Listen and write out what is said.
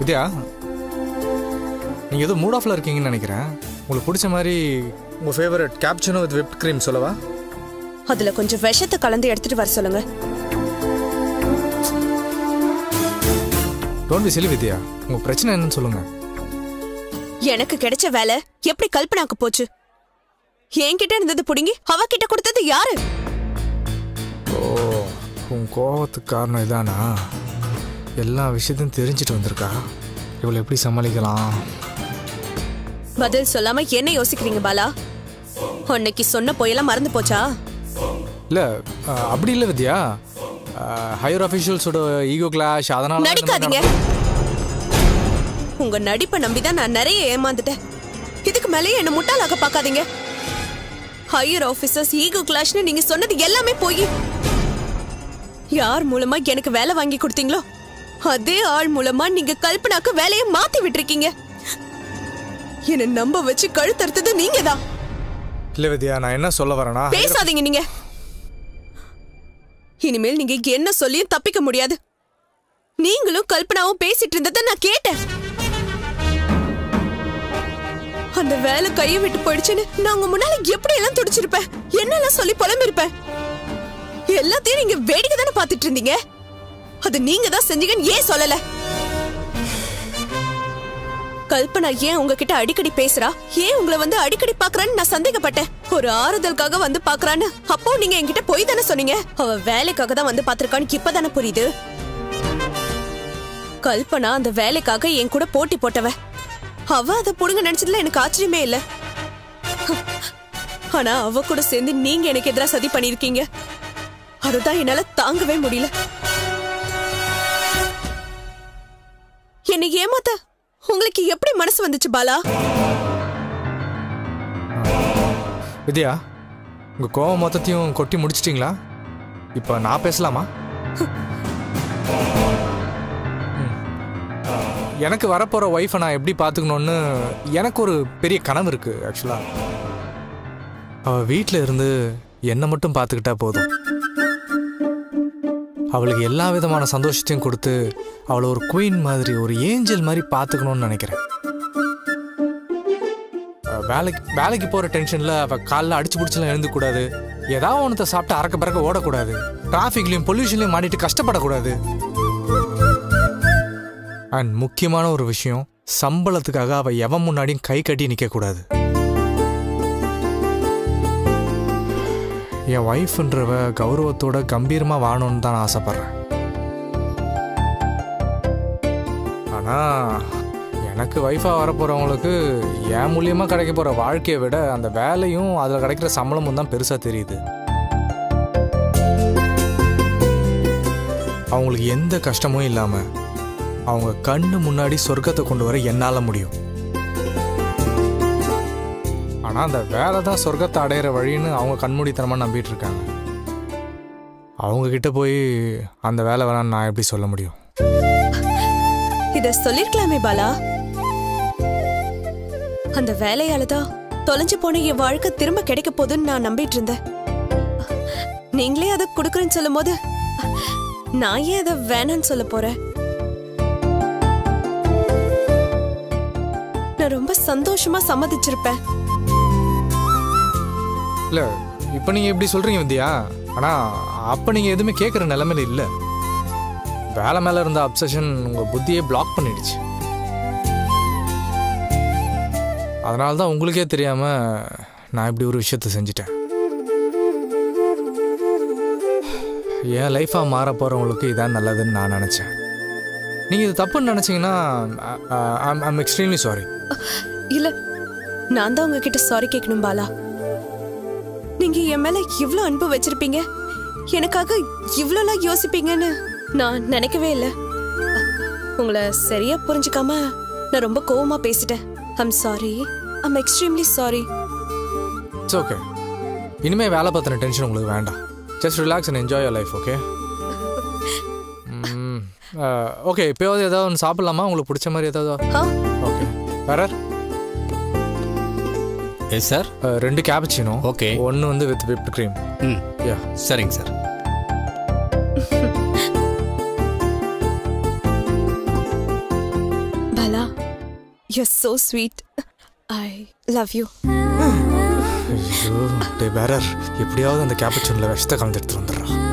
வித்யா நீங்கள் ஏதோ மூட் ஆஃப்ல இருக்கீங்கன்னு நினைக்கிறேன் உங்களுக்கு பிடிச்ச மாதிரி உங்கள் ஃபேவரட் கேப்சனோ வித் விப் க்ரீம் சொல்லவா அதுல கொஞ்சம் விஷத்தை கலந்து எடுத்துட்டு வர சொல்லுங்க டோன்ட் பி சிலி வித்யா உங்கள் பிரச்சனை என்னன்னு சொல்லுங்கள் எனக்கு கிடைச்ச வேலை எப்படி கல்பனாக்கு போச்சு என்கிட்ட இருந்தது புடுங்கி அவ கிட்ட கொடுத்தது யாரு ஓ உன் கோவத்துக்கு காரணம் இதானா எல்லா விஷயத்தையும் தெரிஞ்சுட்டு வந்திருக்கா இவளை எப்படி சமாளிக்கலாம் பதில் சொல்லாம என்ன யோசிக்கிறீங்க பாலா உன்னைக்கு சொன்ன பொய்யெல்லாம் மறந்து போச்சா இல்லை அப்படி இல்லை வித்யா ஹையர் அஃபிஷியல்ஸோட ஈகோ கிளாஷ் அதனால தான் இந்த மாதிரி நடிக்காதீங்க உங்க நடிப்பை நம்பிதான் நான் நிறைய ஏமாந்துட்டேன் இதுக்கு மேலே என்ன முட்டாளாக்க பார்க்காதீங்க ஹையர் ஆபீசர்ஸ் ஈகோ கிளாஷ்னு நீங்க சொன்னது எல்லாமே போய் யார் மூலமா எனக்கு வேலை வாங்கி கொடுத்தீங்களோ அதே ஆள் மூலமா நீங்க கல்பனாக்கு வேலையை மாத்தி விட்டுருக்கீங்க என்ன நம்ப வச்சு கழுத்தறுத்தது நீங்க தான் இல்லை வித்யா நான் என்ன சொல்ல வரேன்னா பேசாதீங்க நீங்க இனிமேல் நீங்க என்ன சொல்லியும் தப்பிக்க முடியாது நீங்களும் கல்பனாவும் பேசிட்டு இருந்ததை நான் கேட்டேன் அந்த வேலை கையை விட்டு போயிடுச்சுன்னு நான் உங்க முன்னால எப்படி எல்லாம் துடிச்சிருப்பேன் என்னெல்லாம் சொல்லி புலம்பிருப்பேன் எல்லாத்தையும் நீங்க வேடிக்கை தானே பாத்துட்டு இருந்தீங்க அது நீங்க தான் செஞ்சீங்கன்னு ஏன் சொல்லல கல்பனா ஏன் உங்ககிட்ட அடிக்கடி பேசுறா ஏன் உங்களை வந்து அடிக்கடி பாக்குறான்னு நான் சந்தேகப்பட்டேன் ஒரு ஆறுதலுக்காக வந்து பாக்குறான்னு அப்போ நீங்க என்கிட்ட போய் தானே சொன்னீங்க அவ வேலைக்காக தான் வந்து பாத்திருக்கான்னு இப்பதானே புரியுது கல்பனா அந்த வேலைக்காக என் கூட போட்டி போட்டவ அவ அதை புடுங்க நினைச்சதுல எனக்கு ஆச்சரியமே இல்ல ஆனா அவ கூட சேர்ந்து நீங்க எனக்கு எதிரா சதி பண்ணிருக்கீங்க அதுதான் என்னால தாங்கவே முடியல என்னை ஏமாத்த உங்களுக்கு எப்படி மனசு வந்துச்சு பாலா வித்யா உங்கள் கோவம் மொத்தத்தையும் கொட்டி முடிச்சிட்டிங்களா இப்போ நான் பேசலாமா ம். ஆ, எனக்கு வரப்போகிற ஒய்ஃபை நான் எப்படி பார்த்துக்கணுன்னு எனக்கு ஒரு பெரிய கனவு இருக்குது ஆக்சுவலாக அவள் வீட்டில் இருந்து என்னை மட்டும் பார்த்துக்கிட்டா போதும் அவளுக்கு எல்லா விதமான சந்தோஷத்தையும் கொடுத்து அவளை ஒரு குயின் மாதிரி ஒரு ஏஞ்சல் மாதிரி பார்த்துக்கணும்னு நினைக்கிறேன் அஹ் வேலைக்கு வேலைக்கு போகிற டென்ஷனில் அவள் காலைல அடிச்சு பிடிச்சலாம் எழுந்துக்கூடாது ஏதாவது ஒன்றத்தை சாப்பிட்டு அறக்க பறக்க ஓடக்கூடாது டிராஃபிக்லையும் பொல்யூஷன்லையும் மாட்டிட்டு கஷ்டப்படக்கூடாது அண்ட் முக்கியமான ஒரு விஷயம் சம்பளத்துக்காக அவள் எவன் முன்னாடியும் கை கட்டி நிற்கக்கூடாது என் ஒய்ஃப்ன்றவ கௌரவத்தோட கம்பீரமாக வாழணும்னு தான் நான் ஆசைப்பட்றேன் ஆனால் எனக்கு ஒய்ஃபாக வரப்போகிறவங்களுக்கு என் மூலியமாக கிடைக்க போகிற வாழ்க்கையை விட அந்த வேலையும் அதில் கிடைக்கிற சம்பளமும் தான் பெருசாக தெரியுது அவங்களுக்கு எந்த கஷ்டமும் இல்லாமல் அவங்க கண்ணு முன்னாடி சொர்க்கத்தை கொண்டு வர என்னால் முடியும் ஆனால் அந்த வேலை தான் சொர்க்கத்தை அடையிற வழின்னு அவங்க கண்மூடித்தனமாக நம்பிட்டு இருக்காங்க அவங்க கிட்ட போய் அந்த வேலை வேணான்னு நான் எப்படி சொல்ல முடியும் இத சொல்லிருக்கலாமே பாலா அந்த வேலையால தான் தொலைஞ்சு போன என் வாழ்க்கை திரும்ப கிடைக்க போகுதுன்னு நான் நம்பிட்டு இருந்தேன் நீங்களே அதை கொடுக்குறேன்னு சொல்லும் போது நான் ஏன் அதை வேணான்னு சொல்ல போறேன் நான் ரொம்ப சந்தோஷமா சம்மதிச்சிருப்பேன் இல்லை இப்போ நீங்கள் எப்படி சொல்கிறீங்க வித்யா ஆனால் அப்போ நீங்கள் எதுவுமே கேட்குற நிலமையில இல்லை வேலை மேலே இருந்த அப்சஷன் உங்கள் புத்தியே பிளாக் பண்ணிடுச்சு அதனால தான் உங்களுக்கே தெரியாமல் நான் இப்படி ஒரு விஷயத்த செஞ்சிட்டேன் என் லைஃபாக மாற போகிறவங்களுக்கு இதான் நல்லதுன்னு நான் நினச்சேன் நீங்கள் இது தப்புன்னு நினச்சிங்கன்னா ஐம் எக்ஸ்ட்ரீம்லி சாரி இல்ல நான் தான் உங்ககிட்ட சாரி கேட்கணும் பாலா நீங்க என் மேல இவ்ளோ அன்பு வச்சிருப்பீங்க எனக்காக இவ்ளோலாம் யோசிப்பீங்கன்னு நான் நினைக்கவே இல்லை உங்களை சரியா புரிஞ்சுக்காம நான் ரொம்ப கோவமா பேசிட்டேன் I'm sorry I'm extremely sorry it's okay இனிமேல் வேலை பற்றின டென்ஷன் உங்களுக்கு வேண்டாம் just relax and enjoy your life okay okay இப்போயாவது ஏதாவது ஒன்று சாப்பிட்லாமா உங்களுக்கு பிடிச்ச மாதிரி ஏதாவது ஆ ஓகே வேற எஸ் சார் அஹ், ரெண்டு கேபச்சினோ Okay. ஒன்று வந்து வித் விப்ட் க்ரீம் ம் யா சரிங்க sir you so sweet I love you ஐயோ டே பேரர் எப்படியாவது அந்த கேப்பச்சூனில் விஷத்தை கலந்து எடுத்துட்டு வந்துடுறான்